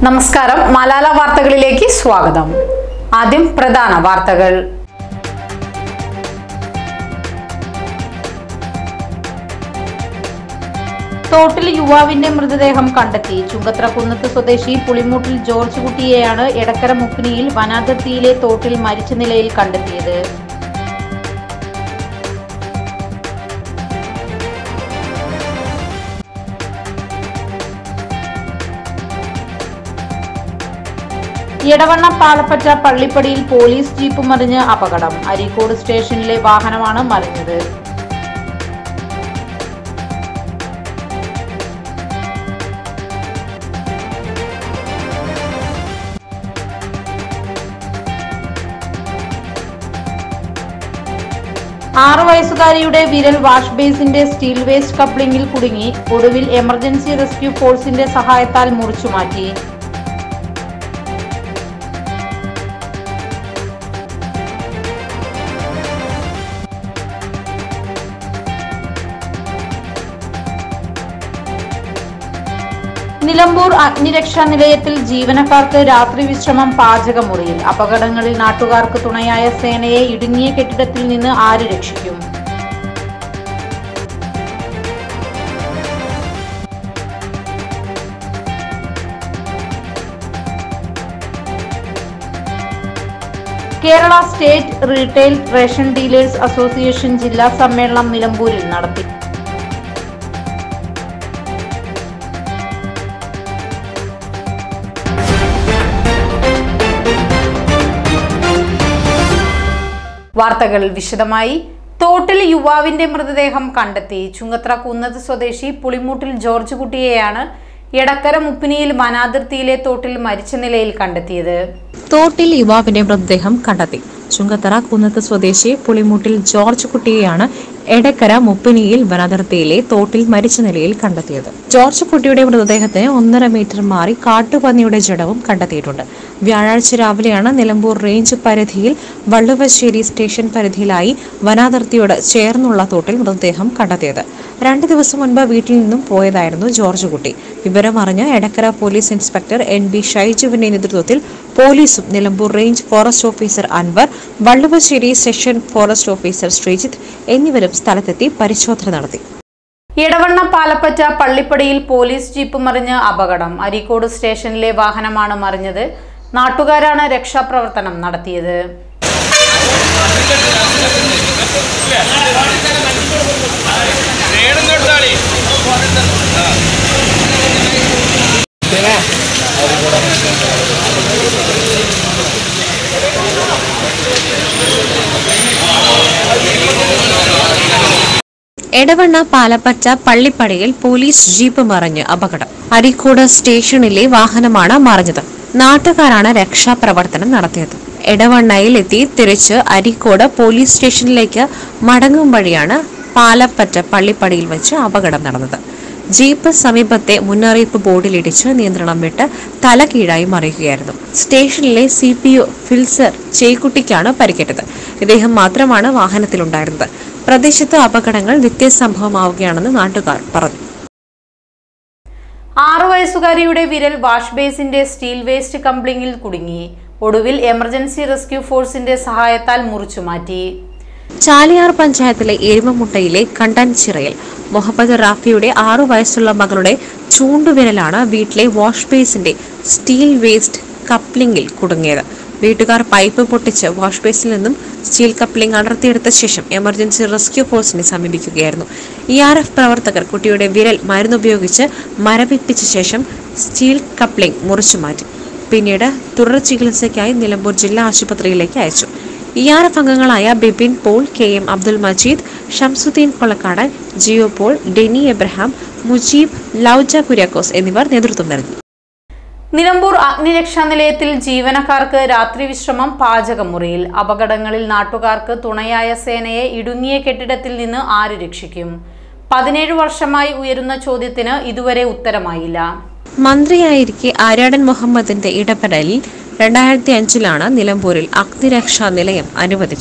നമസ്കാരം മലാല വാർത്തകളിലേക്ക് സ്വാഗതം ആദ്യം പ്രധാന വാർത്തകൾ തോട്ടിൽ യുവാവിന്റെ മൃതദേഹം കണ്ടെത്തി ചുങ്കത്ര കുന്നത്ത് സ്വദേശി പുളിമൂട്ടിൽ ജോർജ് കുട്ടിയെയാണ് എടക്കര മുക്കിനിയിൽ വനാതിർത്തിയിലെ തോട്ടിൽ മരിച്ച നിലയിൽ കണ്ടെത്തിയത് എടവണ്ണ പാലപ്പറ്റ പള്ളിപ്പടിയിൽ പോലീസ് ജീപ്പ് മറിഞ്ഞ് അപകടം അരീക്കോട് സ്റ്റേഷനിലെ വാഹനമാണ് മറിഞ്ഞത് ആറു വയസ്സുകാരിയുടെ വിരൽ വാഷ് ബേസിന്റെ സ്റ്റീൽ വേസ്റ്റ് കപ്ലിംഗിൽ കുടുങ്ങി ഒടുവിൽ എമർജൻസി റെസ്ക്യൂ ഫോഴ്സിന്റെ സഹായത്താൽ മുറിച്ചുമാറ്റി നിലമ്പൂർ അഗ്നിരക്ഷാ നിലയത്തിൽ ജീവനക്കാർക്ക് രാത്രി വിശ്രമം പാചകമുറിയിൽ അപകടങ്ങളിൽ നാട്ടുകാർക്ക് തുണയായ സേനയെ ഇടുങ്ങിയ കെട്ടിടത്തിൽ നിന്ന് ആര് രക്ഷിക്കും Kerala state retail ration dealers association ജില്ലാ സമ്മേളനം നിലമ്പൂരിൽ നടത്തി വാർത്തകൾ വിശദമായി തോട്ടിൽ യുവാവിന്റെ മൃതദേഹം കണ്ടെത്തി ചുങ്കത്ര കുന്നത്ത് സ്വദേശി പുളിമൂട്ടിൽ ജോർജ് കുട്ടിയെയാണ് എടക്കര മുപ്പിനിയിൽ വനാതിർത്തിയിലെ തോട്ടിൽ മരിച്ച നിലയിൽ കണ്ടെത്തിയത് തോട്ടിൽ യുവാവിന്റെ മൃതദേഹം കണ്ടെത്തി ചുങ്കത്തറ കുന്നത്ത് സ്വദേശി പുളിമുട്ടിൽ ജോർജ് കുട്ടിയെയാണ് എടക്കര മുപ്പിനിയിൽ വനാതിർത്തിയിലെ തോട്ടിൽ മരിച്ച നിലയിൽ കണ്ടെത്തിയത് ജോർജ് കുട്ടിയുടെ മൃതദേഹത്തിന് ഒന്നര മീറ്റർ മാറി കാട്ടുപന്നിയുടെ ജഡവും കണ്ടെത്തിയിട്ടുണ്ട് വ്യാഴാഴ്ച രാവിലെയാണ് നിലമ്പൂർ റേഞ്ച് പരിധിയിൽ വള്ളുവശ്ശേരി സ്റ്റേഷൻ പരിധിയിലായി വനാതിർത്തിയോട് ചേർന്നുള്ള തോട്ടിൽ മൃതദേഹം കണ്ടെത്തിയത് രണ്ട് ദിവസം മുൻപ് വീട്ടിൽ നിന്നും പോയതായിരുന്നു ജോർജ് കുട്ടി വിവരമറിഞ്ഞ് Edakkara police inspector N B ഷൈജുവിന്റെ നേതൃത്വത്തിൽ പോലീസും Nilambur range forest officer Anwar Valluvassery section forest officer Sreejith എന്നിവരും സ്ഥലത്തെത്തി പരിശോധന നടത്തി ഇടവണ്ണ പാലപ്പറ്റ പള്ളിപ്പടിയിൽ പോലീസ് ജീപ്പ് മറിഞ്ഞ് അപകടം അരീക്കോട് സ്റ്റേഷനിലെ വാഹനമാണ് മറിഞ്ഞത് നാട്ടുകാരാണ് രക്ഷാപ്രവർത്തനം നടത്തിയത് എടവണ്ണ പാലപ്പറ്റ പള്ളിപ്പടിയിൽ പോലീസ് ജീപ്പ് മറിഞ്ഞ് അപകടം അരീക്കോട് സ്റ്റേഷനിലെ വാഹനമാണ് മറിഞ്ഞത് നാട്ടുകാരാണ് രക്ഷാപ്രവർത്തനം നടത്തിയത് എടവണ്ണയിൽ എത്തി തിരിച്ച് അരീക്കോട് പോലീസ് സ്റ്റേഷനിലേക്ക് മടങ്ങും വഴിയാണ് പാലപ്പറ്റ പള്ളിപ്പടിയിൽ വെച്ച് അപകടം നടന്നത് ജീപ്പ് സമീപത്തെ മുന്നറിയിപ്പ് ബോർഡിലിടിച്ച് നിയന്ത്രണം വിട്ട് തല കീഴായി മറിയുകയായിരുന്നു സ്റ്റേഷനിലെ സി പി ഒ ഫിൽസർ ചേക്കുട്ടിക്കാണ് പരിക്കേറ്റത് ഇദ്ദേഹം മാത്രമാണ് വാഹനത്തിലുണ്ടായിരുന്നത് പ്രദേശത്ത് അപകടങ്ങൾ നിത്യസംഭവമാവുകയാണെന്ന് നാട്ടുകാർ പറഞ്ഞു ആറു വയസ്സുകാരിയുടെ വിരൽ വാഷ് ബേസിന്റെ സ്റ്റീൽ വേസ്റ്റ് കംപ്ലിങ്ങിൽ കുടുങ്ങി ഒടുവിൽ എമർജൻസി റെസ്ക്യൂ ഫോഴ്സിന്റെ സഹായത്താൽ മുറിച്ചുമാറ്റി ചാലിയാർ പഞ്ചായത്തിലെ എരുമമുട്ടയിലെ കണ്ടൻചിറയിൽ മുഹമ്മദ് റാഫിയുടെ ആറു വയസ്സുള്ള മകളുടെ ചൂണ്ടുവിരലാണ് വീട്ടിലെ വാഷ് ബേസിന്റെ സ്റ്റീൽ വേസ്റ്റ് കപ്ലിംഗിൽ കുടുങ്ങിയത് വീട്ടുകാർ പൈപ്പ് പൊട്ടിച്ച് വാഷ് ബേസിൽ നിന്നും സ്റ്റീൽ കപ്ലിംഗ് അടർത്തിയെടുത്ത ശേഷം എമർജൻസി റെസ്ക്യൂ ഫോഴ്സിനെ സമീപിക്കുകയായിരുന്നു ഇ ആർ എഫ് പ്രവർത്തകർ കുട്ടിയുടെ വിരൽ മരുന്നുപയോഗിച്ച് മരവിപ്പിച്ച ശേഷം സ്റ്റീൽ കപ്ലിംഗ് മുറിച്ചുമാറ്റി പിന്നീട് തുടർ ചികിത്സയ്ക്കായി നിലമ്പൂർ ജില്ലാ ആശുപത്രിയിലേക്ക് അയച്ചു ഇ ആർ എഫ് അംഗങ്ങളായ ബിപിൻ പോൾ കെ എം അബ്ദുൽ മജീദ് ഷംസുദ്ദീൻ കൊളക്കാടൻ ജിയോ പോൾ ഡെനി എബ്രഹാം മുജീബ് ലൌജ കുര്യാക്കോസ് എന്നിവർ നേതൃത്വം നൽകി നിലമ്പൂർ അഗ്നിരക്ഷാ നിലയത്തിൽ ജീവനക്കാർക്ക് രാത്രി വിശ്രമം പാചകമുറിയിൽ അപകടങ്ങളിൽ നാട്ടുകാർക്ക് തുണയായ സേനയെ ഇടുങ്ങിയ കെട്ടിടത്തിൽ നിന്ന് ആര് രക്ഷിക്കും പതിനേഴ് വർഷമായി ഉയരുന്ന ചോദ്യത്തിന് ഇതുവരെ ഉത്തരമായില്ല മന്ത്രിയായിരിക്കെ ആര്യാടൻ മുഹമ്മദിന്റെ ഇടപെടലിൽ രണ്ടായിരത്തി അഞ്ചിലാണ് നിലമ്പൂരിൽ അഗ്നിരക്ഷാ നിലയം അനുവദിച്ചത്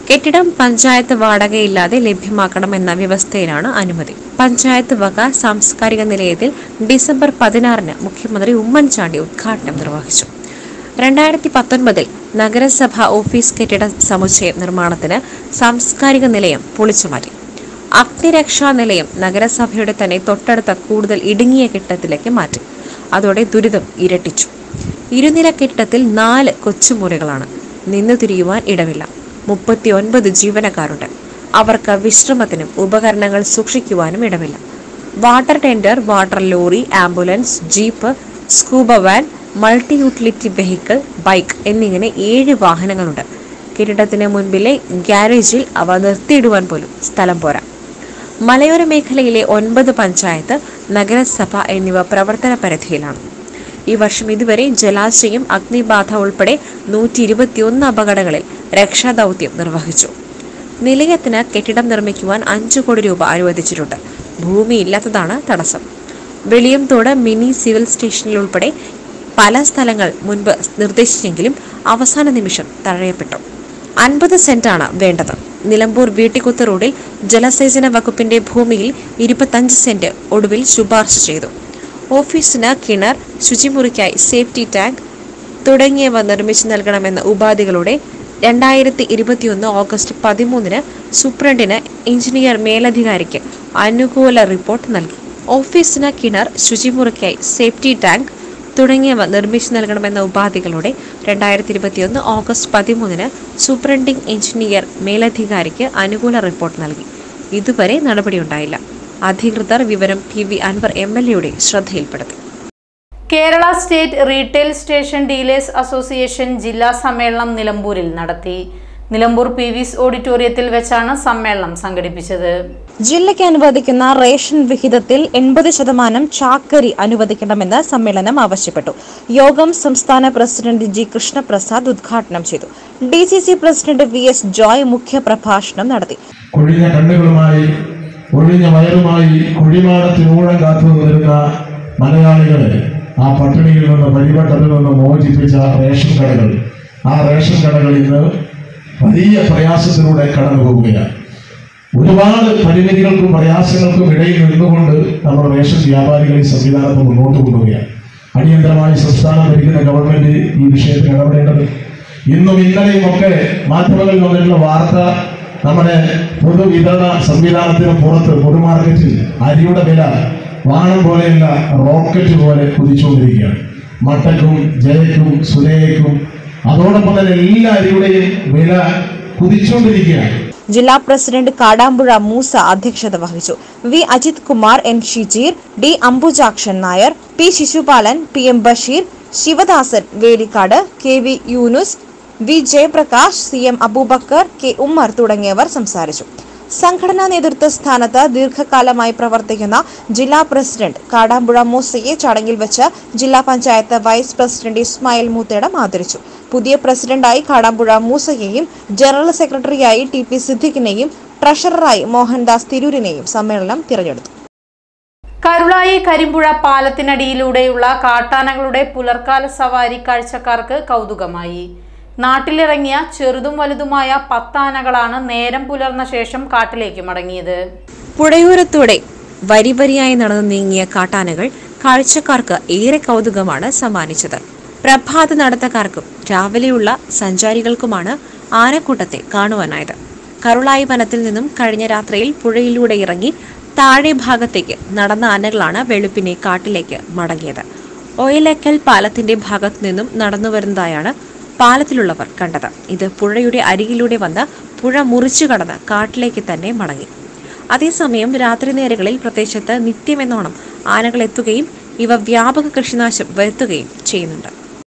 കെട്ടിടം പഞ്ചായത്ത് വാടകയില്ലാതെ ലഭ്യമാക്കണമെന്ന വ്യവസ്ഥയിലാണ് അനുമതി പഞ്ചായത്ത് വക സാംസ്കാരിക നിലയത്തിൽ ഡിസംബർ പതിനാറിന് മുഖ്യമന്ത്രി ഉമ്മൻചാണ്ടി ഉദ്ഘാടനം നിർവഹിച്ചു രണ്ടായിരത്തി പത്തൊൻപതിൽ നഗരസഭ ഓഫീസ് കെട്ടിട സമുച്ചയം നിർമ്മാണത്തിന് സാംസ്കാരിക നിലയം പൊളിച്ചുമാറ്റി അഗ്നിരക്ഷാ നിലയം നഗരസഭയുടെ തന്നെ തൊട്ടടുത്ത കൂടുതൽ ഇടുങ്ങിയ കെട്ടിടത്തിലേക്ക് മാറ്റി അതോടെ ദുരിതം ഇരട്ടിച്ചു ഇരുനില കെട്ടിടത്തിൽ നാല് കൊച്ചുമുറികളാണ് നിന്നു തിരിയുവാൻ ഇടമില്ല മുപ്പത്തി ഒൻപത് ജീവനക്കാരുണ്ട് അവർക്ക് വിശ്രമത്തിനും ഉപകരണങ്ങൾ സൂക്ഷിക്കുവാനും ഇടമില്ല water tender water lorry ambulance jeep scuba van multi utility vehicle bike എന്നിങ്ങനെ ഏഴ് വാഹനങ്ങളുണ്ട് കെട്ടിടത്തിന് മുൻപിലെ ഗ്യാരേജിൽ അവ നിർത്തിയിടുവാൻ പോലും സ്ഥലം പോരാ മലയോര മേഖലയിലെ ഒൻപത് പഞ്ചായത്ത് നഗരസഭ എന്നിവ പ്രവർത്തന പരിധിയിലാണ് ഈ വർഷം ഇതുവരെ ജലാശയം അഗ്നിബാധ ഉൾപ്പെടെ നൂറ്റി ഇരുപത്തിയൊന്ന് അപകടങ്ങളിൽ രക്ഷാദൗത്യം നിർവഹിച്ചു നിലയത്തിന് കെട്ടിടം നിർമ്മിക്കുവാൻ അഞ്ചു കോടി രൂപ അനുവദിച്ചിട്ടുണ്ട് ഭൂമിയില്ലാത്തതാണ് തടസ്സം വെളിയംതോട് മിനി സിവിൽ സ്റ്റേഷനിൽ ഉൾപ്പെടെ പല സ്ഥലങ്ങൾ മുൻപ് നിർദ്ദേശിച്ചെങ്കിലും അവസാന നിമിഷം തഴയപ്പെട്ടു അൻപത് സെന്റാണ് വേണ്ടത് നിലമ്പൂർ വീട്ടിക്കുത്ത് റോഡിൽ ജലസേചന വകുപ്പിന്റെ ഭൂമിയിൽ ഇരുപത്തഞ്ച് സെന്റ് ഒടുവിൽ ശുപാർശ ചെയ്തു ഓഫീസിന് കിണർ ശുചിമുറിക്കായി സേഫ്റ്റി ടാങ്ക് തുടങ്ങിയവ നിർമ്മിച്ചു നൽകണമെന്ന ഉപാധികളോടെ രണ്ടായിരത്തി ഇരുപത്തിയൊന്ന് ഓഗസ്റ്റ് പതിമൂന്നിന് സൂപ്രണ്ടിന് എഞ്ചിനീയർ മേലധികാരിക്ക് അനുകൂല റിപ്പോർട്ട് നൽകി ഓഫീസിന് കിണർ ശുചിമുറിക്കായി സേഫ്റ്റി ടാങ്ക് തുടങ്ങിയവ നിർമ്മിച്ചു നൽകണമെന്ന ഉപാധികളോടെ രണ്ടായിരത്തി ഇരുപത്തിയൊന്ന് ഓഗസ്റ്റ് പതിമൂന്നിന് സൂപ്രണ്ടിംഗ് എഞ്ചിനീയർ മേലധികാരിക്ക് അനുകൂല റിപ്പോർട്ട് നൽകി ഇതുവരെ നടപടിയുണ്ടായില്ല അധികൃതർ വിവരം P V Anwar M L എയുടെ ശ്രദ്ധയിൽപ്പെടുത്തി Kerala state retail station dealers association ജില്ലാ സമ്മേളനം നിലമ്പൂരിൽ നടത്തി നിലമ്പൂർ പി വിസ് ഓഡിറ്റോറിയത്തിൽ വെച്ചാണ് സമ്മേളനം സംഘടിപ്പിച്ചത് ജില്ലയ്ക്ക് അനുവദിക്കുന്ന റേഷൻ വിഹിതത്തിൽ എൺപത് ശതമാനം ചാക്കരി അനുവദിക്കണമെന്ന് സമ്മേളനം ആവശ്യപ്പെട്ടു യോഗം സംസ്ഥാന പ്രസിഡന്റ് ജി കൃഷ്ണപ്രസാദ് ഉദ്ഘാടനം ചെയ്തു D C C president V S Joy മുഖ്യപ്രഭാഷണം നടത്തി കൊഴിഞ്ഞ കണ്ണുകളുമായി ഒഴിഞ്ഞ വയറുമായി കുഴിമാടത്തിനൂഴം കാത്തു നിന്നിരുന്ന മലയാളികളെ ആ പട്ടിണിയിൽ നിന്ന് പരിവട്ടത്തിൽ നിന്ന് മോചിപ്പിച്ച റേഷൻ കടകൾ ആ റേഷൻ കടകൾ ഇന്ന് വലിയ പ്രയാസത്തിലൂടെ കടന്നു പോവുകയാണ് ഒരുപാട് പരിമിതികൾക്കും പ്രയാസങ്ങൾക്കും ഇടയിൽ നിന്നുകൊണ്ട് നമ്മൾ റേഷൻ വ്യാപാരികൾ ഈ സംവിധാനത്തെ മുന്നോട്ട് കൊണ്ടുപോവുകയാണ് അടിയന്തരമായി സംസ്ഥാനം ഭരിക്കുന്ന ഗവൺമെന്റ് ഈ വിഷയത്തിൽ ഇടപെടേണ്ടത് ഇന്നും ഇന്നലെയും ഒക്കെ മാധ്യമങ്ങളിൽ വന്നിട്ടുള്ള വാർത്ത നമ്മുടെ പൊതുവിതരണ സംവിധാനത്തിന് പുറത്ത് പൊതുമാർക്കറ്റിൽ അരിയുടെ വില വാണം പോലെയല്ല റോക്കറ്റ് പോലെ കുതിച്ചുകൊണ്ടിരിക്കുകയാണ് മട്ടക്കും ജയക്കും സുരേയക്കും അതോടൊപ്പം തന്നെ എല്ലാ അരിയുടെയും വില കുതിച്ചുകൊണ്ടിരിക്കുകയാണ് ജില്ലാ പ്രസിഡന്റ് കാടാമ്പുഴ മൂസ അധ്യക്ഷത വഹിച്ചു V Ajith Kumar N Shijeer D Ambujakshan Nair P Sisupalan P M Basheer Sivadasan Velikkad K V Yoonus V Jayaprakash C M Aboobacker K Ummer തുടങ്ങിയവർ സംസാരിച്ചു സംഘടനാ നേതൃത്വ സ്ഥാനത്ത് ദീർഘകാലമായി പ്രവർത്തിക്കുന്ന ജില്ലാ പ്രസിഡന്റ് കാടാമ്പുഴ മൂസയെ ചടങ്ങിൽ വെച്ച് ജില്ലാ പഞ്ചായത്ത് വൈസ് പ്രസിഡന്റ് ഇസ്മായിൽ മൂത്തേടം ആദരിച്ചു പുതിയ പ്രസിഡന്റായി കാടാമ്പുഴ മൂസയെയും ജനറൽ സെക്രട്ടറിയായി ടി പി സിദ്ദിഖിനെയും ട്രഷററായി മോഹൻദാസ് തിരൂരിനെയും സമ്മേളനം തിരഞ്ഞെടുത്തു കരുളായി കരിമ്പുഴ പാലത്തിനടിയിലൂടെയുള്ള കാട്ടാനകളുടെ പുലർക്കാല സവാരി കാഴ്ചക്കാർക്ക് കൗതുകമായി നാട്ടിലിറങ്ങിയ ചെറുതും വലുതുമായ പത്താനകളാണ് നേരം പുലർന്ന ശേഷം കാട്ടിലേക്ക് മടങ്ങിയത് പുഴയോരത്തൂടെ വരി വരിയായി നടന്നു നീങ്ങിയ കാട്ടാനകൾ കാഴ്ചക്കാർക്ക് ഏറെ കൗതുകമാണ് സമ്മാനിച്ചത് പ്രഭാത നടത്തക്കാർക്കും രാവിലെയുള്ള സഞ്ചാരികൾക്കുമാണ് ആനക്കൂട്ടത്തെ കാണുവാനായത് കരുളായി വനത്തിൽ നിന്നും കഴിഞ്ഞ രാത്രിയിൽ പുഴയിലൂടെ ഇറങ്ങി താഴെ ഭാഗത്തേക്ക് നടന്ന ആനകളാണ് വെളുപ്പിനെ കാട്ടിലേക്ക് മടങ്ങിയത് ഒയിലക്കൽ പാലത്തിന്റെ ഭാഗത്തു നിന്നും നടന്നു വരുന്നതായാണ് പാലത്തിലുള്ളവർ കണ്ടത് ഇത് പുഴയുടെ അരികിലൂടെ വന്ന് പുഴ മുറിച്ചു കടന്ന് കാട്ടിലേക്ക് തന്നെ മടങ്ങി അതേസമയം രാത്രി നേരങ്ങളിൽ പ്രദേശത്ത് നിത്യമെന്നോണം ആനകൾ എത്തുകയും ഇവ വ്യാപക കൃഷിനാശം വരുത്തുകയും ചെയ്യുന്നുണ്ട്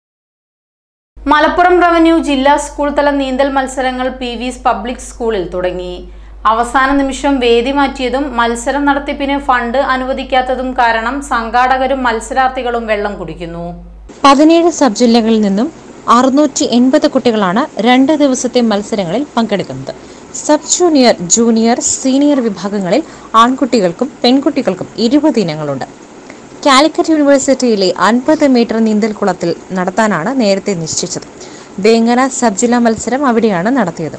മലപ്പുറം റവന്യൂ ജില്ലാ സ്കൂൾ തല നീന്തൽ മത്സരങ്ങൾ പി വിസ് പബ്ലിക് സ്കൂളിൽ തുടങ്ങി അവസാന നിമിഷം വേദി മാറ്റിയതും മത്സരം നടത്തിപ്പിന് ഫണ്ട് അനുവദിക്കാത്തതും കാരണം സംഘാടകരും മത്സരാർത്ഥികളും വെള്ളം കുടിക്കുന്നു പതിനേഴ് സബ് ജില്ലകളിൽ നിന്നും അറുന്നൂറ്റി എൺപത് കുട്ടികളാണ് രണ്ട് ദിവസത്തെ മത്സരങ്ങളിൽ പങ്കെടുക്കുന്നത് സബ് ജൂനിയർ ജൂനിയർ സീനിയർ വിഭാഗങ്ങളിൽ ആൺകുട്ടികൾക്കും പെൺകുട്ടികൾക്കും ഇരുപത് ഇനങ്ങളുണ്ട് കാലിക്കറ്റ് യൂണിവേഴ്സിറ്റിയിലെ അൻപത് മീറ്റർ നീന്തൽക്കുളത്തിൽ നടത്താനാണ് നേരത്തെ നിശ്ചയിച്ചത് വേങ്ങര സബ് ജില്ലാ മത്സരം അവിടെയാണ് നടത്തിയത്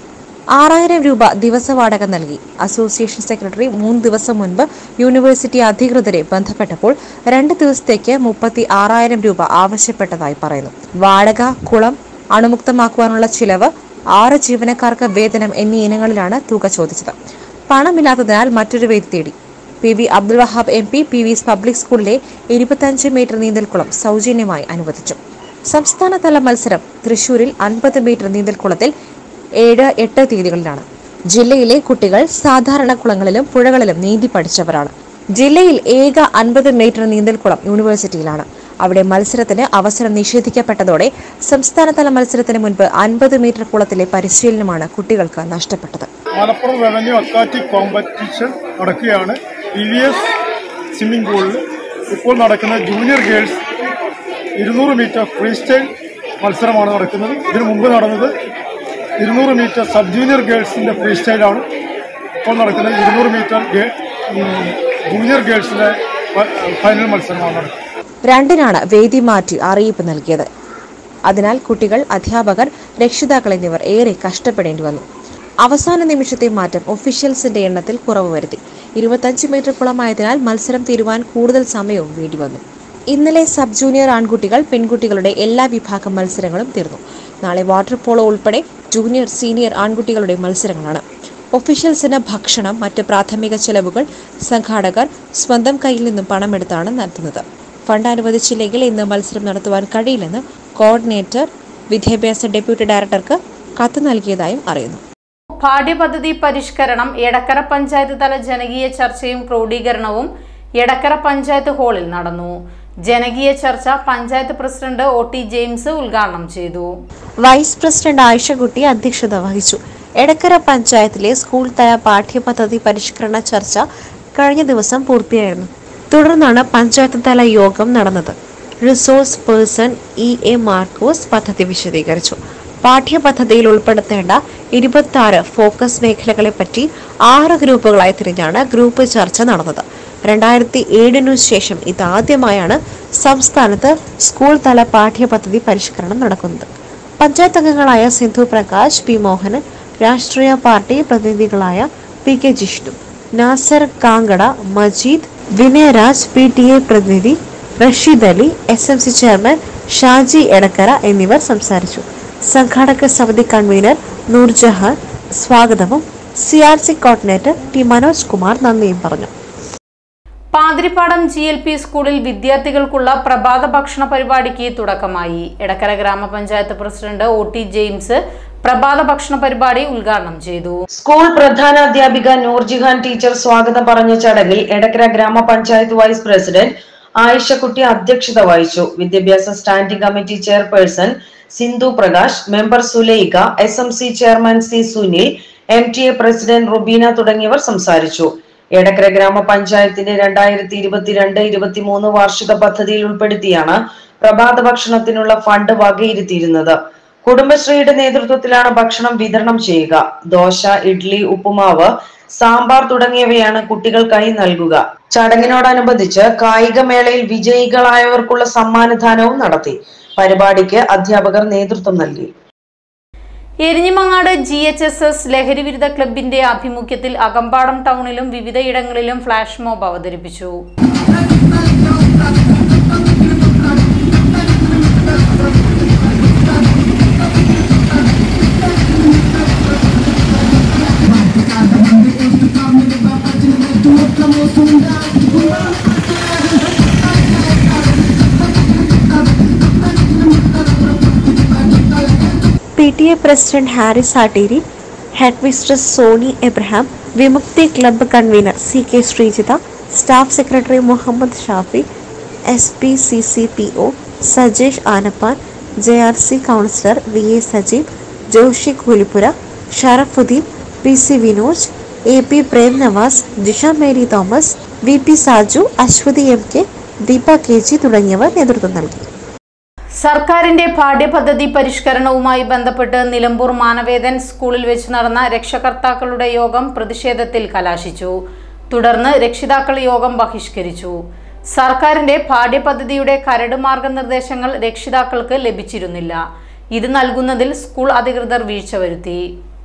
ആറായിരം രൂപ ദിവസ വാടക നൽകി അസോസിയേഷൻ സെക്രട്ടറി മൂന്ന് ദിവസം മുൻപ് യൂണിവേഴ്സിറ്റി അധികൃതരെ ബന്ധപ്പെട്ടപ്പോൾ രണ്ട് ദിവസത്തേക്ക് മുപ്പത്തി ആറായിരം രൂപ ആവശ്യപ്പെട്ടതായി പറയുന്നു വാടക കുളം അണുമുക്തമാക്കുവാനുള്ള ചിലവ് ആറ് ജീവനക്കാർക്ക് വേതനം എന്നീ ഇനങ്ങളിലാണ് തുക ചോദിച്ചത് പണമില്ലാത്തതിനാൽ മറ്റൊരു വേദി തേടി P V Abdul Wahab M P P VS public സ്കൂളിലെ ഇരുപത്തഞ്ച് മീറ്റർ നീന്തൽക്കുളം സൗജന്യമായി അനുവദിച്ചു സംസ്ഥാനതല മത്സരം തൃശൂരിൽ അൻപത് മീറ്റർ നീന്തൽക്കുളത്തിൽ ഏഴ് എട്ട് തീയതികളിലാണ് ജില്ലയിലെ കുട്ടികൾ സാധാരണ കുളങ്ങളിലും പുഴകളിലും നീന്തി പഠിച്ചവരാണ് ജില്ലയിൽ ഏക അൻപത് മീറ്റർ നീന്തൽക്കുളം യൂണിവേഴ്സിറ്റിയിലാണ് അവിടെ മത്സരത്തിന് അവസരം നിഷേധിക്കപ്പെട്ടതോടെ സംസ്ഥാനതല മത്സരത്തിന് മുൻപ് അൻപത് മീറ്റർ കുളത്തിലെ പരിശീലനമാണ് കുട്ടികൾക്ക് നഷ്ടപ്പെട്ടത് മലപ്പുറം റവന്യൂ അക്വാറ്റിക് കോമ്പറ്റീഷൻ നടക്കുകയാണ് ഇ വി എസ് സ്വിമ്മിംഗ് പൂളിൽ ഇപ്പോൾ നടക്കുന്ന ജൂനിയർ ഗേൾസ് ഇരുന്നൂറ് മീറ്റർ ഫ്രീ സ്റ്റൈൽ മത്സരമാണ് നടക്കുന്നത് ഇതിനു മുമ്പ് നടന്നത് ഇരുന്നൂറ് മീറ്റർ സബ് ജൂനിയർ ഗേൾസിന്റെ ഫ്രീ സ്റ്റൈലാണ് ഇപ്പോൾ നടക്കുന്നത് ഇരുന്നൂറ് മീറ്റർ ഗേ- ഉം, ജൂനിയർ ഗേൾസിന്റെ ഫ- ഫൈനൽ മത്സരമാണ് നടക്കുന്നത് രണ്ടിനാണ് വേദി മാറ്റി അറിയിപ്പ് നൽകിയത് അതിനാൽ കുട്ടികൾ അധ്യാപകർ രക്ഷിതാക്കൾ എന്നിവർ ഏറെ കഷ്ടപ്പെടേണ്ടി വന്നു അവസാന നിമിഷത്തെ മാറ്റം ഒഫീഷ്യൽസിന്റെ എണ്ണത്തിൽ കുറവ് വരുത്തി ഇരുപത്തഞ്ച് മീറ്റർ കുളമായതിനാൽ മത്സരം തീരുവാൻ കൂടുതൽ സമയവും വേണ്ടി വന്നു ഇന്നലെ സബ് ജൂനിയർ ആൺകുട്ടികൾ പെൺകുട്ടികളുടെ എല്ലാ വിഭാഗം മത്സരങ്ങളും തീർന്നു നാളെ വാട്ടർ പോളോ ഉൾപ്പെടെ ജൂനിയർ സീനിയർ ആൺകുട്ടികളുടെ മത്സരങ്ങളാണ് ഒഫീഷ്യൽസിന് ഭക്ഷണം മറ്റ് പ്രാഥമിക ചെലവുകൾ സംഘാടകർ സ്വന്തം കയ്യിൽ നിന്നും പണമെടുത്താണ് നടത്തുന്നത് ഫണ്ട് അനുവദിച്ചില്ലെങ്കിൽ ഇന്ന് മത്സരം നടത്തുവാൻ കഴിയില്ലെന്ന് കോർഡിനേറ്റർ വിദ്യാഭ്യാസ ഡെപ്യൂട്ടി ഡയറക്ടർക്ക് കത്ത് നൽകിയതായും അറിയുന്നു പാഠ്യപദ്ധതി പരിഷ്കരണം എടക്കര പഞ്ചായത്ത് തല ജനകീയ ചർച്ചയും ക്രോഡീകരണവും എടക്കര പഞ്ചായത്ത് ഹാളിൽ നടന്നു ജനകീയ ചർച്ച panchayat president O T James ഉദ്ഘാടനം ചെയ്തു വൈസ് പ്രസിഡന്റ് ആയിഷക്കുട്ടി അധ്യക്ഷത വഹിച്ചു എടക്കര പഞ്ചായത്തിലെ സ്കൂൾ തല പാഠ്യപദ്ധതി പരിഷ്കരണ ചർച്ച കഴിഞ്ഞ ദിവസം പൂർത്തിയായിരുന്നു തുടർന്നാണ് പഞ്ചായത്ത് തല യോഗം നടന്നത് resource person E A Markose പദ്ധതി വിശദീകരിച്ചു പാഠ്യപദ്ധതിയിൽ ഉൾപ്പെടുത്തേണ്ട ഇരുപത്തി ആറ് ഫോക്കസ് മേഖലകളെപ്പറ്റി ആറ് ഗ്രൂപ്പുകളായി തിരിഞ്ഞാണ് ഗ്രൂപ്പ് ചർച്ച നടന്നത് രണ്ടായിരത്തി ഏഴിനു ശേഷം ഇതാദ്യമായാണ് സംസ്ഥാനത്ത് സ്കൂൾ തല പാഠ്യപദ്ധതി പരിഷ്കരണം നടക്കുന്നത് പഞ്ചായത്ത് അംഗങ്ങളായ സിന്ധു പ്രകാശ് പി മോഹനൻ രാഷ്ട്രീയ പാർട്ടി പ്രതിനിധികളായ P K Jishnu Nasar Kankada Majeed Vinayaraj P T A പ്രതിനിധി Rasheed Ali S M C chairman Shaji Edakkara എന്നിവർ സംസാരിച്ചു സംഘാടക സമിതി കൺവീനർ നൂർജഹാൻ സ്വാഗതവും C R C coordinator T Manoj Kumar നന്ദിയും പറഞ്ഞു പാതിരിപ്പാടം ജി എൽ പി സ്കൂളിൽ വിദ്യാർത്ഥികൾക്കുള്ള പ്രഭാത ഭക്ഷണ പരിപാടിക്ക് തുടക്കമായി എടക്കര ഗ്രാമപഞ്ചായത്ത് പ്രസിഡന്റ് ഒ ടി ജെയിംസ് പ്രഭാത ഭക്ഷണ പരിപാടി ഉദ്ഘാടനം ചെയ്തു സ്കൂൾ പ്രധാന അധ്യാപിക നൂർജിഹാൻ ടീച്ചർ സ്വാഗതം പറഞ്ഞ ചടങ്ങിൽ എടക്കര ഗ്രാമപഞ്ചായത്ത് വൈസ് പ്രസിഡന്റ് ആയിഷക്കുട്ടി അധ്യക്ഷത വഹിച്ചു വിദ്യാഭ്യാസ standing committee chairperson Sindhu Prakash member Sulaikha S M C chairman C Sunil M T A president Rubeena തുടങ്ങിയവർ സംസാരിച്ചു എടക്കര ഗ്രാമപഞ്ചായത്തിന്റെ രണ്ടായിരത്തി ഇരുപത്തിരണ്ട് ഇരുപത്തിമൂന്ന് വാർഷിക പദ്ധതിയിൽ ഉൾപ്പെടുത്തിയാണ് പ്രഭാത ഭക്ഷണത്തിനുള്ള ഫണ്ട് വകയിരുത്തിയിരുന്നത് കുടുംബശ്രീയുടെ നേതൃത്വത്തിലാണ് ഭക്ഷണം വിതരണം ചെയ്യുക ദോശ ഇഡ്ലി ഉപ്പുമാവ് സാമ്പാർ തുടങ്ങിയവയാണ് കുട്ടികൾക്കായി നൽകുക ചടങ്ങിനോടനുബന്ധിച്ച് കായികമേളയിൽ വിജയികളായവർക്കുള്ള സമ്മാനദാനവും നടത്തി പരിപാടിക്ക് അധ്യാപകർ നേതൃത്വം നൽകി Erinjimangad G H S S ലഹരിവിരുദ്ധ ക്ലബിന്റെ ആഭിമുഖ്യത്തിൽ അകമ്പാടം ടൗണിലും വിവിധയിടങ്ങളിലും ഫ്ലാഷ് മോബ് അവതരിപ്പിച്ചു P T A president Haris Atteri head mistress Soni Abraham Vimukthi club convener C K Sreejitha staff secretary Muhammad Shafi S P C C P O Sajesh Anappan J R C counsellor V A Sajeev Joshi Koolippura Sharafuddin P C Vinoj A P Prem Navas Jisha Mary Thomas V P Saju Aswathy M K Deepa K G തുടങ്ങിയവർ നേതൃത്വം നൽകി സർക്കാരിന്റെ പാഠ്യപദ്ധതി പരിഷ്കരണവുമായി ബന്ധപ്പെട്ട് നിലമ്പൂർ മാനവേദൻ സ്കൂളിൽ വെച്ച് നടന്ന രക്ഷകർത്താക്കളുടെ യോഗം പ്രതിഷേധത്തിൽ കലാശിച്ചു തുടർന്ന് രക്ഷിതാക്കൾ യോഗം ബഹിഷ്കരിച്ചു സർക്കാരിന്റെ പാഠ്യപദ്ധതിയുടെ കരട് മാർഗനിർദ്ദേശങ്ങൾ രക്ഷിതാക്കൾക്ക് ലഭിച്ചിരുന്നില്ല ഇത് നൽകുന്നതിൽ സ്കൂൾ അധികൃതർ വീഴ്ച വരുത്തി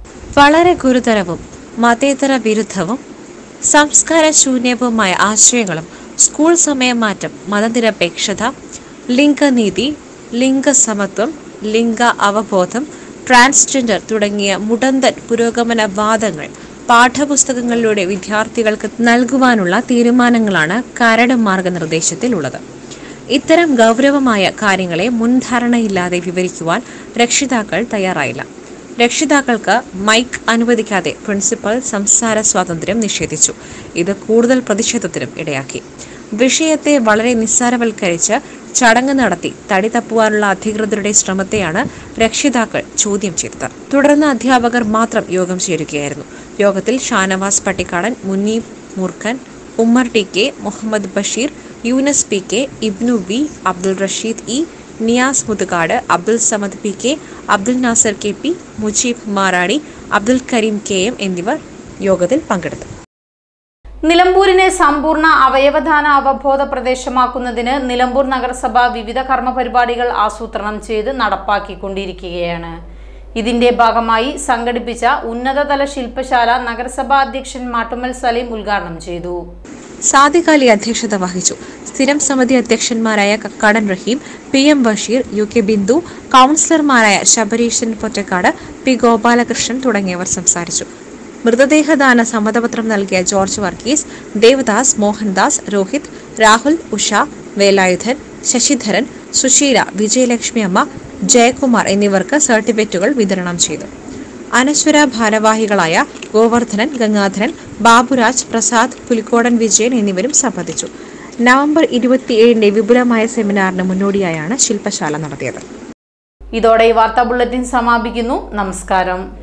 വളരെ ഗുരുതരവും മതേതര വിരുദ്ധവും സംസ്കാര ശൂന്യവുമായ ആശയങ്ങളും സ്കൂൾ സമയമാറ്റം മതനിരപേക്ഷത ലിംഗനീതി ലിംഗസമത്വം ലിംഗ അവബോധം ട്രാൻസ്ജെൻഡർ തുടങ്ങിയ മുടന്തൻ പുരോഗമനവാദങ്ങൾ പാഠപുസ്തകങ്ങളിലൂടെ വിദ്യാർത്ഥികൾക്ക് നൽകുവാനുള്ള തീരുമാനങ്ങളാണ് കരട് മാർഗനിർദ്ദേശത്തിലുള്ളത് ഇത്തരം ഗൗരവമായ കാര്യങ്ങളെ മുൻധാരണയില്ലാതെ വിവരിക്കുവാൻ രക്ഷിതാക്കൾ തയ്യാറായില്ല രക്ഷിതാക്കൾക്ക് മൈക്ക് അനുവദിക്കാതെ പ്രിൻസിപ്പൽ സംസാര സ്വാതന്ത്ര്യം നിഷേധിച്ചു ഇത് കൂടുതൽ പ്രതിഷേധത്തിനും ഇടയാക്കി വിഷയത്തെ വളരെ നിസ്സാരവൽക്കരിച്ച് ചടങ്ങ് നടത്തി തടി തപ്പുവാനുള്ള അധികൃതരുടെ ശ്രമത്തെയാണ് രക്ഷിതാക്കൾ ചോദ്യം ചെയ്തത് തുടർന്ന് അധ്യാപകർ മാത്രം യോഗം ചേരുകയായിരുന്നു യോഗത്തിൽ Shanavas Pattikkadan Muneeb Moorkhan Ummer T K Muhammad Basheer Yoonus P K Ibnu V Abdul Rasheed E Niyas Muthukad Abdul Samad P K Abdul Nasar K P Mujeeb Maradi Abdul Kareem K M എന്നിവർ യോഗത്തിൽ പങ്കെടുത്തു നിലമ്പൂരിനെ സമ്പൂർണ്ണ അവയവദാന അവബോധ പ്രദേശമാക്കുന്നതിന് നിലമ്പൂർ നഗരസഭ വിവിധ കർമ്മപരിപാടികൾ ആസൂത്രണം ചെയ്ത് നടപ്പാക്കിക്കൊണ്ടിരിക്കുകയാണ് ഇതിന്റെ ഭാഗമായി സംഘടിപ്പിച്ച ഉന്നതതല ശില്പശാല നഗരസഭാ അധ്യക്ഷൻ മാട്ടുമൽ സലീം ഉദ്ഘാടനം ചെയ്തു സാദിഖ് അലി അധ്യക്ഷത വഹിച്ചു സ്ഥിരം സമിതി അധ്യക്ഷന്മാരായ Kakkadan Raheem P M Basheer U K Bindu കൗൺസിലർമാരായ ശബരീശൻ പൊറ്റക്കാട് പി ഗോപാലകൃഷ്ണൻ തുടങ്ങിയവർ സംസാരിച്ചു മൃതദേഹദാന സമ്മതപത്രം നൽകിയ ജോർജ് വർഗീസ് ദേവദാസ് മോഹൻദാസ് രോഹിത് രാഹുൽ ഉഷ വേലായുധൻ ശശിധരൻ സുശീല വിജയലക്ഷ്മി അമ്മ ജയകുമാർ എന്നിവർക്ക് സർട്ടിഫിക്കറ്റുകൾ വിതരണം ചെയ്തു അനശ്വര ഭാരവാഹികളായ ഗോവർദ്ധനൻ ഗംഗാധരൻ ബാബുരാജ് പ്രസാദ് പുലിക്കോടൻ വിജയൻ എന്നിവരും സംബന്ധിച്ചു നവംബർ ഇരുപത്തിയേഴിന്റെ വിപുലമായ സെമിനാറിന് മുന്നോടിയായാണ് ശില്പശാല നടത്തിയത് ഇതോടെ ഈ വാർത്താ ബുള്ളറ്റിൻ സമാപിക്കുന്നു നമസ്കാരം